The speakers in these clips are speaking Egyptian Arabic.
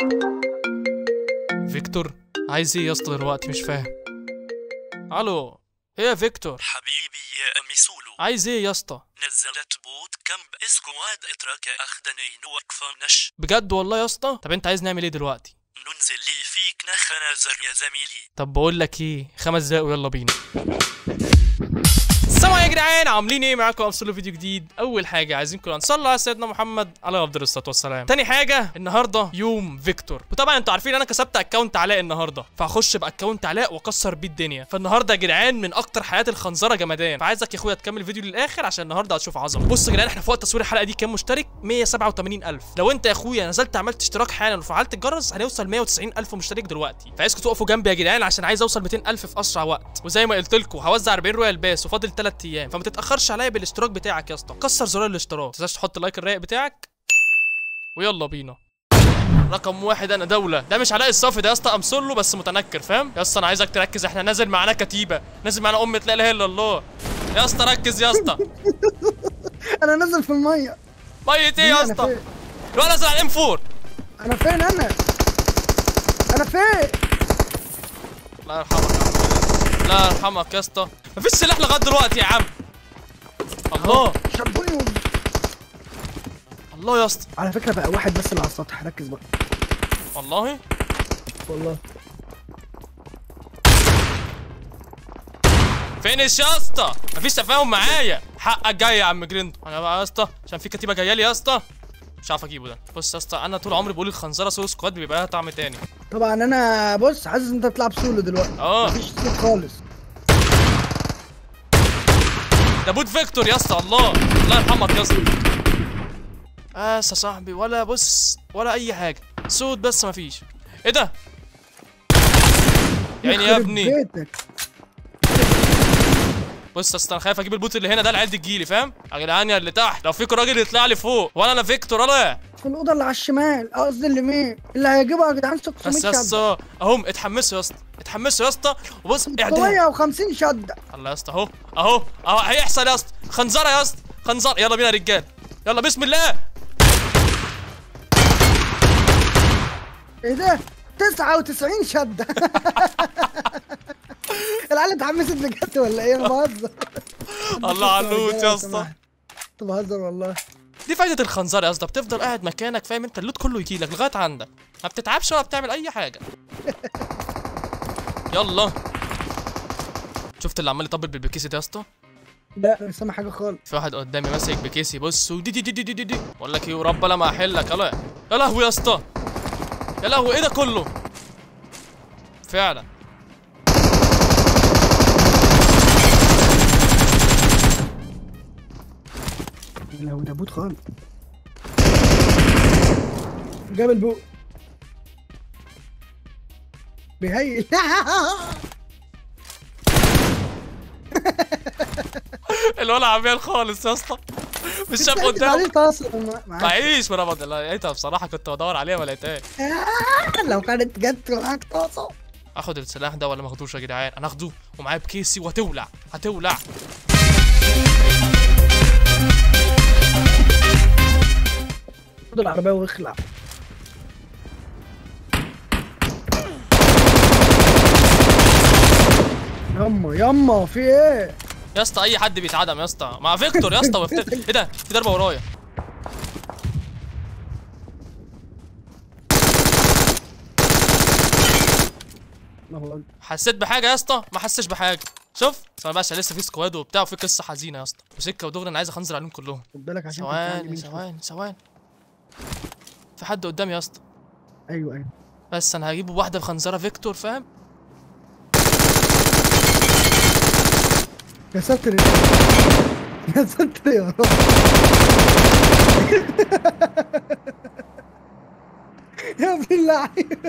فيكتور عايز ايه يا اسطى دلوقتي مش فاهم الو ايه يا فيكتور حبيبي يا أميسولو عايز ايه يا اسطى نزلت بوت كامب اسكواد اترك أخدنين وقفة نش بجد والله يا اسطى طب انت عايز نعمل ايه دلوقتي ننزل لي فيك نخنازر يا زميلي طب بقول لك ايه خمس دقايق ويلا بينا السلام عليكم يا جدعان عاملين ايه معاكم ابسولو فيديو جديد اول حاجه عايزين كلنا نصلي على سيدنا محمد عليه افضل الصلاه والسلام تاني حاجه النهارده يوم فيكتور وطبعا انتوا عارفين انا كسبت اكونت علاء النهارده فهخش باكونت علاء واكسر بيه الدنيا فالنهارده يا جدعان من اكتر حياه الخنزره جمدان فعايزك يا اخويا تكمل الفيديو للاخر عشان النهارده هتشوف عظمه بص يا جدعان احنا في وقت تصوير الحلقه دي كام مشترك 187000 لو انت يا اخويا نزلت عملت اشتراك حالا وفعلت الجرس هنوصل 190000 مشترك دلوقتي فعايزكم تقفوا جنبي يا جدعان عشان عايز اوصل 200000 في اسرع وقت وزي ما قلت لكم هوزع 40 رويال باس وفاضل 3 ايام فما تتاخرش عليا بالاشتراك بتاعك يا اسطى كسر زرار الاشتراك ما تنساش تحط اللايك الرايق بتاعك ويلا بينا رقم واحد انا دوله ده مش علاء الصافي ده يا اسطى امثل له بس متنكر فاهم يا اسطى انا عايزك تركز احنا نازل معانا كتيبه نازل معانا امه لا اله الا الله يا اسطى ركز يا اسطى انا نازل في الميه ميت ايه يا أنا اسطى فين؟ الواد نازل على الام 4 انا فين انا انا فين الله يرحمك يا عم الله يرحمك يا اسطى مفيش سلاح لغايه دلوقتي يا عم الله شربوني و... الله يا اسطى على فكره بقى واحد بس اللي على السطح ركز بقى والله والله فينش يا اسطى مفيش تفاهم معايا حقك جاي يا عم جريندو انا بقى يا اسطى عشان في كتيبه جايه لي يا اسطى مش عارف اجيبه ده بص يا اسطى انا طول عمري بقول الخنزره سولو سكواد بيبقى لها طعم تاني طبعا انا بص حاسس انت بتلعب سولو دلوقتي اه مفيش صوت خالص ده بوت فيكتور يا اسطى الله الله يرحمك يا اسطى بس يا صاحبي ولا بص ولا اي حاجه صوت بس مفيش ايه ده يا عيني يا يخرب ابني بيتك بص يا اسطى انا خايف اجيب البوت اللي هنا ده العيال دي تجيلي فاهم يا جدعان يا اللي تحت لو فيكوا راجل يطلع لي فوق وانا انا فيكتور انا في الاوضه اللي على الشمال آه، قصدي اليمين اللي هيجيبها يا جدعان 600 بس يا شده اسطى اهم اتحمسوا يا اسطى اتحمسوا يا اسطى وبص اعدام 650 شده الله يا اسطى اهو اهو اهو هيحصل يا اسطى خنزره يا اسطى خنزره يلا بينا يا رجال يلا بسم الله ايه ده 99 شده العيال اتحمست بجد ولا ايه انا بهزر الله على اللوت يا لو اسطى سمحت. كنت بهزر والله دي فايده الخنزره يا اسطى بتفضل قاعد مكانك فاهم انت اللوت كله يجي لك لغايه عندك ما بتتعبش ولا بتعمل اي حاجه يلا شفت اللي عمال يطبل بالبكيسي ده يا اسطى لا مش سامع حاجه خالص في واحد قدامي ماسك بكيسي بص ودي دي دي دي دي دي, دي. بقول لك ايه ورب لا ما احلك يلا يا لهوي يا اسطى يا لهوي ايه ده كله فعلا لو ده بوت خالص جاب البوت بيهيل الولد عميال خالص يا اسطى مش شاف عليه قدامه تواصل معاك. معيش ما انا بد- لقيتها بصراحه كنت بدور عليها ما لقيتهاش آه، لو كانت جت معاك تواصل اخد السلاح ده ولا ما اخدوش يا جدعان انا اخده ومعايا بكيسي وهتولع هتولع خد العربية واخلع يما يما في ايه؟ يا اسطى اي حد بيتعدم يا اسطى مع فيكتور يا اسطى وفت... ايه ده في ضربه ورايا ما هو حسيت بحاجه يا اسطى ما حسش بحاجه شوف بس انا باشا لسه في سكواد وبتاع وفي قصه حزينه يا اسطى وسكه ودغري انا عايز اخنزر عليهم كلهم خد بالك عشان تتعلم ثواني يمين شوية. ثواني ثواني في حد قدامي يا اسطى ايوه ايوه بس انا هجيب واحده بخنزره فيكتور فاهم يا ساتر يا يا ساتر يا رب يا ابن اللعيبة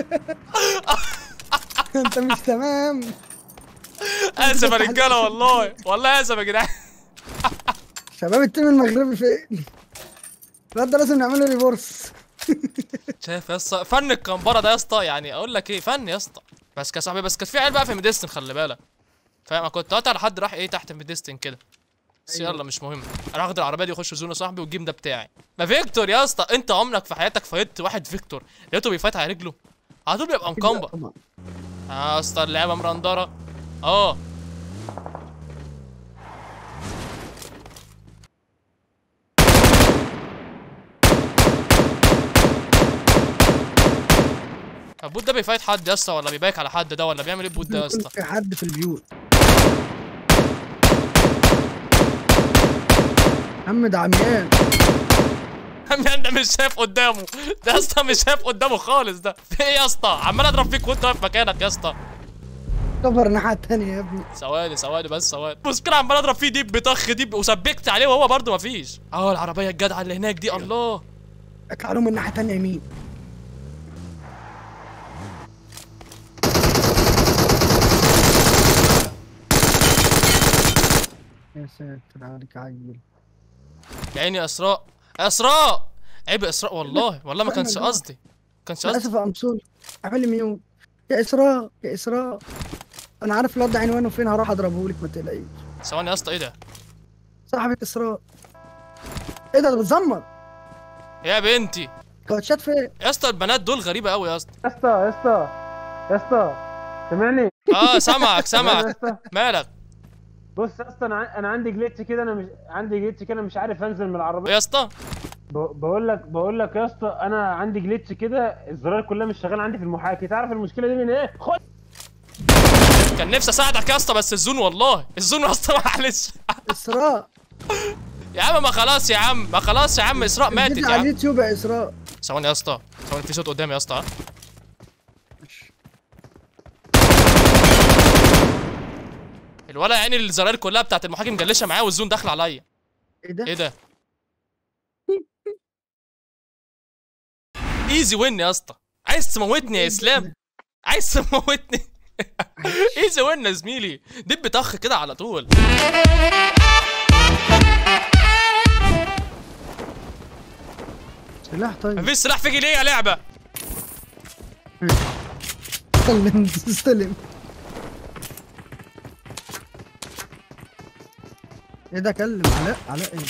انت مش تمام اسف يا رجاله والله والله اسف يا جدعان شباب التيم المغربي فين؟ الواد ده لازم نعمله ريفورس شايف يا اسطى فن الكمبره ده يا اسطى يعني اقول لك ايه فن يا اسطى بس كصاحبي بس كانت في عيال بقى في ميديستن خلي بالك فاهم انا كنت قاطع لحد راح ايه تحت ميديستن كده بس أيوة. يلا مش مهم انا هاخد العربيه دي واخش زون صاحبي والجيم ده بتاعي ما فيكتور يا اسطى انت عمرك في حياتك فايت واحد فيكتور لقيته بيفايت على رجله على طول بيبقى مكمبر طبعا يا اسطى اللعبه مرندره اه البوت ده بيفايت حد يا اسطى ولا بيبايك على حد ده ولا بيعمل ايه البوت ده يا يكون اسطى في حد في البيوت محمد عميان عمال ده مش شايف قدامه ده يا اسطى مش شايف قدامه خالص ده في ايه يا اسطى عمال اضرب فيك وانت واقف مكانك يا اسطى كفر الناحية التانية يا ابني ثواني ثواني بس ثواني المشكلة عمال اضرب فيه ديب بطخ ديب وسبكت عليه وهو برضه مفيش اه العربية الجدعة اللي هناك دي الله اطلع من الناحية التانية يمين يا ساتر عليك عيل يا عيني يا اسراء يا اسراء عيب يا اسراء والله والله ما كانش قصدي كانش قصدي للاسف يا امسول اعمل لي ميوت يا اسراء يا اسراء انا عارف الواد ده عنوانه فين هروح اضربه لك ما تقلقيش ثواني يا اسطى ايه ده صاحبة اسراء ايه ده ده بتزمر يا بنتي كوتشات فين يا اسطى البنات دول غريبة قوي يا اسطى يا اسطى يا اسطى يا اسطى سامعني اه سامعك يا سامعك اسطى مالك بص يا اسطى انا ع- انا عندي جليتش كده انا مش عندي جليتش كده مش عارف انزل من العربيه يا اسطى ب- بقول لك بقول لك يا اسطى انا عندي جليتش كده الزرار كلها مش شغال عندي في المحاكي تعرف المشكله دي من ايه خد كان نفسي اساعدك يا اسطى بس الزون والله الزون يا اسطى معلش اسراء يا عم ما خلاص يا عم ما خلاص يا عم اسراء ماتت الفيديو يا على عم اليوتيوب يا اسراء ثواني يا اسطى ثواني في صوت قدامي يا اسطى ها؟ الولا يعني الزراير كلها بتاعت المحاكم مجلشه معاه والزون داخل عليا ايه ده ايه ده ايزي وين يا اسطى عايز تموتني يا اسلام عايز تموتني ايزي وين يا زميلي دب طخ كده على طول سلاح طيب مفيش سلاح فيكي ليه يا لعبه استلم استلم ايه ده كلم علاء علاء ايه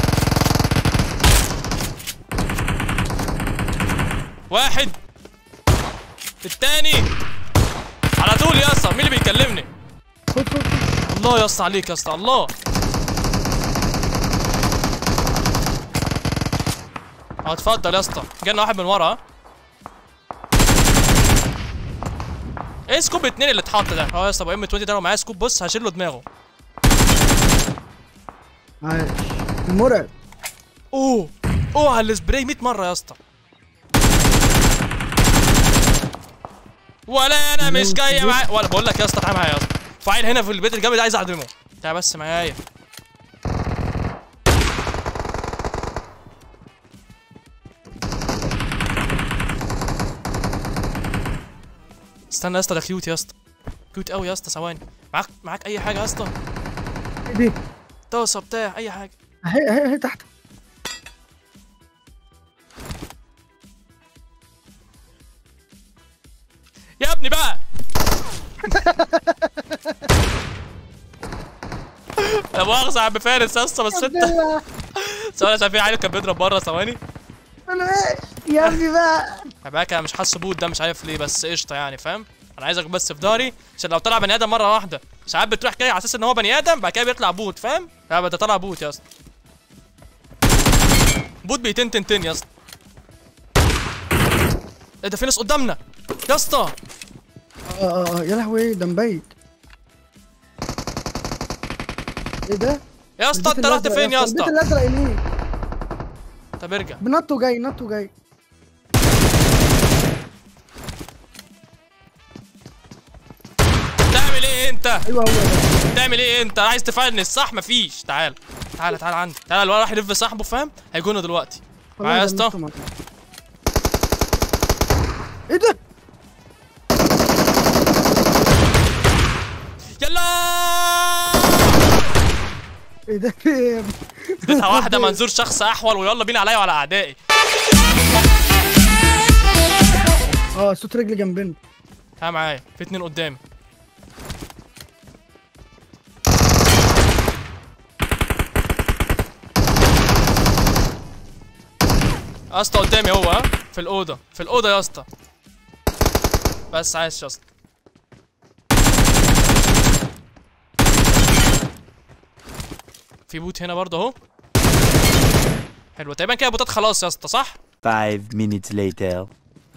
واحد التاني على طول يا اسطى مين اللي بيكلمني خد خد خد. الله يا اسطى عليك يا اسطى الله اه اتفضل يا اسطى جالنا واحد من ورا ها؟ ايه سكوب اتنين اللي اتحط ده اه يا اسطى ابو ام 20 ده لو معايا سكوب بص هشيل له دماغه عايش المرعب اوه اوه على السبراي 100 مره يا اسطى ولا انا مش جاي معايا ولا بقول لك يا اسطى تعالى معايا يا اسطى فاعل هنا في البيت الجامد عايز اعدمه تعالى بس معايا استنى يا اسطى ده كيوت يا اسطى كيوت قوي يا اسطى ثواني معاك معاك اي حاجه يا اسطى ايه دي طاسه بتاع اي حاجه اهي اهي اهي تحت يا ابني بقى لا مؤاخذة يا عم فارس يا اسطى بس انت ثواني عشان في عيل كان بيضرب بره ثواني انا ايه يا ابني بقى خلي انا مش حاسس بوت ده مش عارف ليه بس قشطه يعني فاهم انا عايزك بس في ظهري عشان لو طلع بني ادم مره واحده ساعات بتروح جاي على اساس ان هو بني ادم بعد كده بيطلع بوت فاهم لا ده طلع بوت يا اسطى بوت بيتن تن تن يا اسطى ايه ده في ناس قدامنا يا اسطى اه اه اه يا لهوي ده مبيت ايه ده يا اسطى البيت انت رحت الأزرق فين يا البيت اسطى الازرق يمين طب ارجع بنطه جاي نطه جاي تعمل ايه انت ايوه هو ده تعمل ايه انت عايز تفنس صح مفيش تعال تعال تعال عندي تعال الولد راح يلف صاحبه فاهم هيجونا دلوقتي معايا يا خلاص، اسطى ده نطه معاك. ايه ده يلا ايه ده في ايه يا ابني اديتها واحده منظور شخص احول ويلا بينا عليا وعلى اعدائي اه صوت رجل جنبنا ها معايا في اتنين قدامي يا اسطى قدامي هو ها في الاوضه في الاوضه يا اسطى بس عايش يا اسطى في بوت هنا برضه اهو حلو تقريبا كده بوتات خلاص يا اسطى صح Five minutes later.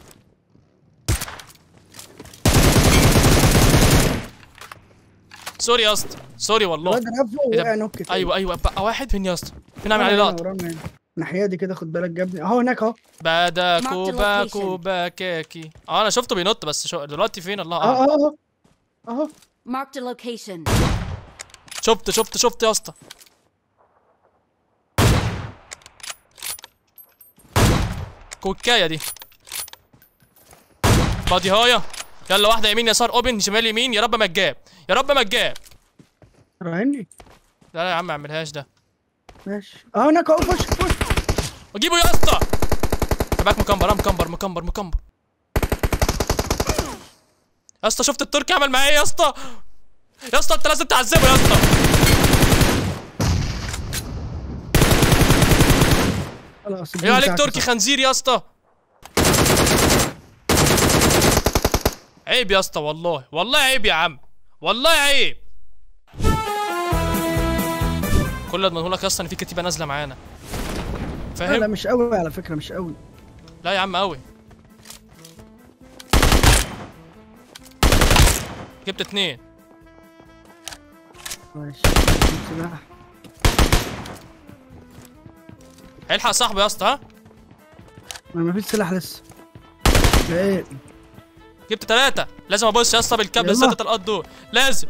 سوري يا اسطى سوري والله الواد رفه إيه ده؟ وقع نوك كده. ايوه ايوه بقى واحد فين يا اسطى فين عامل ورانا عليه هنا، لقطه ورانا هنا. الناحيه دي كده خد بالك جابني اهو هناك اهو بادا Marked كوبا location. كوبا كاكي اه انا شفته بينط بس شو دلوقتي فين الله اهو اعلم اهو اهو اهو Marked a location. شفت شفت شفت يا اسطى كوكايه دي بادي هايا يلا واحده يمين يسار اوبن شمال يمين يا رب ما تجاب يا رب ما تجاب راهني لا لا يا عم ما اعملهاش ده ماشي اهو هناك اهو خش خش وجيبه يا اسطى تبعك مكمبر اه مكمبر مكمبر مكمبر يا اسطى شفت التركي عمل معايا ايه يا اسطى يا اسطى انت لازم تعذبه يا اسطى خلاص ايه عليك تركي خنزير يا اسطى عيب يا اسطى والله والله عيب يا عم والله عيب كل اللي اضمنه لك يا اسطى ان في كتيبه نازله معانا لا لا فاهم مش قوي على فكره مش قوي لا يا عم قوي جبت اتنين ماشي سلاح هيلحق صاحبه يا اسطى ها ما ما فيش سلاح لسه ده ايه جبت ثلاثة لازم ابص يا اسطى بالكابل يلا. الست طلقات دول لازم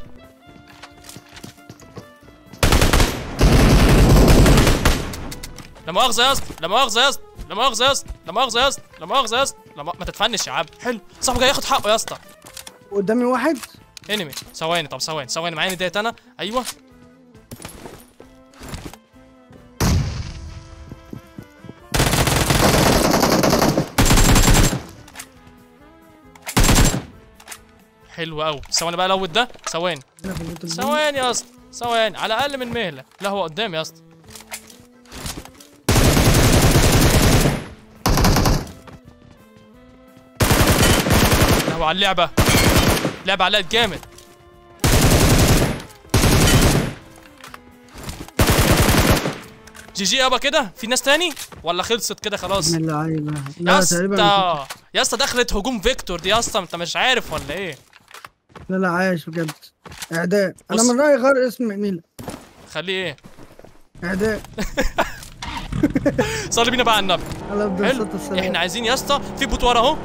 لا مؤاخذة يا اسطى لا مؤاخذة يا اسطى لا مؤاخذة يا اسطى لا مؤاخذة يا اسطى لا مؤاخذة يا اسطى لا مؤ- ما تتفنش يا عم حلو صاحبه جاي ياخد حقه يا اسطى قدامي واحد انمي ثواني طب ثواني ثواني معايا ديت انا ايوه حلو قوي ثواني بقى لوت ده ثواني هنا في البيت الجنبي. ثواني يا اسطى ثواني على الاقل من مهله لا هو قدامي يا اسطى لا هو على اللعبه لعبه علقت جامد جي جي يابا كده في ناس تاني ولا خلصت كده خلاص بسم الله عيبه يا لا تقريبا اسطى يا اسطى دخلت هجوم فيكتور دي يا اسطى انت مش عارف ولا ايه لا لا عايش بجد اعداء انا بص. من رايي غير اسم ميلا خليه ايه اعداء صلي بينا بقى على النبي على افضل حلو الصلاه والسلام احنا عايزين يا اسطى في بوت ورا اهو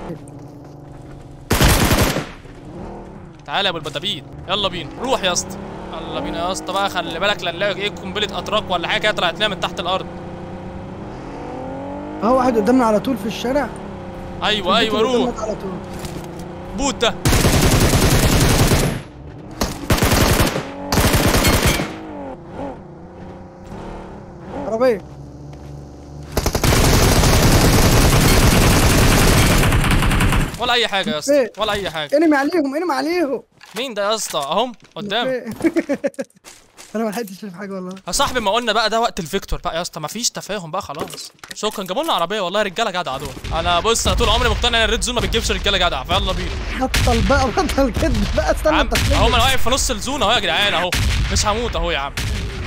تعالى يا ابو البدابيد يلا بينا روح يا اسطى يلا بينا يا اسطى بقى خلي بالك لا نلاقي ايه قنبله اتراك ولا حاجه كده طلعت لنا من تحت الارض اهو واحد قدامنا على طول في الشارع ايوه البيت ايوه اللي روح قدامك على طول بوت ده عربيه ولا اي حاجه يا اسطى إيه؟ ولا اي حاجه انمي عليهم انمي عليهم مين ده يا اسطى اهم قدام انا ما لحقتش اشوف حاجه والله يا صاحبي ما قلنا بقى ده وقت الفيكتور بقى يا اسطى مفيش تفاهم بقى خلاص شكرا جابوا لنا عربيه والله رجاله جدعه دول انا بص انا طول عمري مقتنع ان الريد زون ما بتجيبش رجاله جدعه فيلا بينا بطل بقى بطل كده بقى استنى عم التصوير. اهو ما انا واقف في نص الزون اهو يا جدعان اهو مش هموت اهو يا عم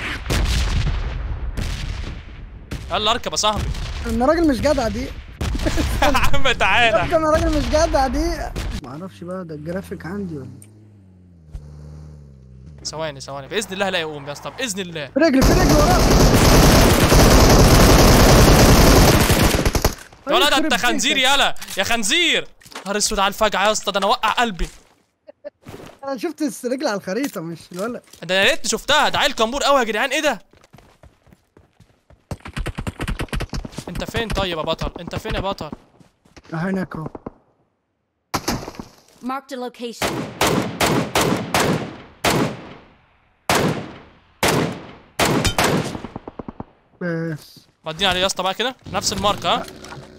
يلا اركب يا صاحبي انا راجل مش جدع دي يا عم تعالى انا راجل مش جدع دي ما اعرفش بقى ده الجرافيك عندي ولا ثواني ثواني باذن الله لا يقوم يا اسطى باذن الله في رجلي في رجلي وراه يا ولد يخرب انت خنزير بيتك. يالا يا خنزير نهار اسود على الفجعه يا اسطى ده انا وقع قلبي انا شفت الرجل على الخريطه مش الولد ده يا ريتني شفتها ده عيل كمبور قوي يا جدعان ايه ده انت فين طيب يا بطل انت فين يا بطل اه هناك اهو Marked a location. بس ودينا عليه يا اسطى بقى كده نفس الماركه ها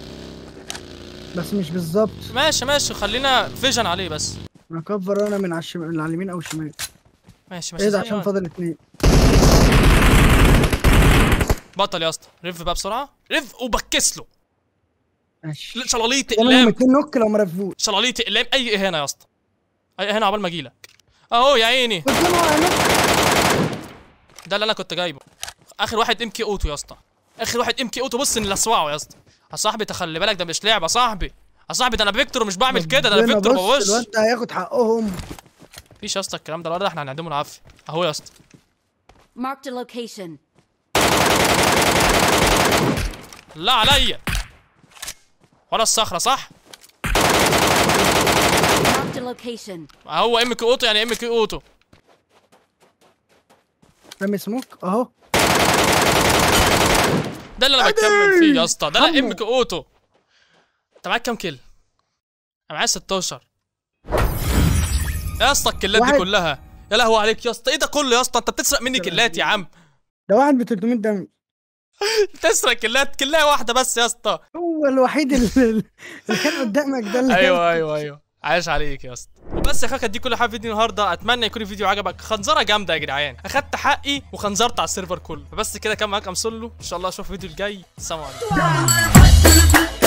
بس مش بالظبط ماشي ماشي خلينا فيجن عليه بس انا كفر انا من على الشمال من على اليمين او الشمال ماشي ماشي ايه ده زي عشان ما- فاضل اتنين بطل يا اسطى ريف بقى بسرعه ريف وبكس له ماشي شلاليت منهم اقلام اتنين نوك لو ما رفوش شلاليت اقلام اي اهانه يا اسطى اي اهانه عقبال ما اجيلك اهو يا عيني قدامه نوك ده اللي انا كنت جايبه اخر واحد ام كي اوتو يا اسطى اخر واحد ام كي اوتو بص ان اسوعه يا اسطى يا صاحبي تخلي بالك ده مش لعبه يا صاحبي يا صاحبي ده انا فيكتور ومش بعمل كده ده انا ربنا فيكتور بص، بوش الواد ده هياخد حقهم مفيش يا اسطى الكلام ده الواد ده احنا هنعدمه العافيه اهو يا اسطى Marked a location. لا عليا ولا الصخره صح Marked a location. هو ام كي اوتو يعني ام كي اوتو رمي سموك اهو ده اللي انا بكمل فيه يا اسطى ده لا حمو. ام كي اوتو انت معاك كام كيل؟ انا معايا 16 يا اسطى الكيلات دي واحد. كلها يا لهوي عليك يا اسطى ايه ده كله يا اسطى انت بتسرق مني كيلات يا عم ده واحد ب 300 دم بتسرق كيلات كلايه واحده بس يا اسطى هو الوحيد اللي, اللي كان قدامك ده اللي ايوه ايوه ايوه عايش عليك يا اسطى وبس يا خاكا دي كل حاجه في فيديو النهارده اتمنى يكون الفيديو عجبك خنزره جامده يا جدعان اخدت حقي وخنزرت على السيرفر كله فبس كده كان معاك امسلو ان شاء الله اشوف الفيديو الجاي السلام عليكم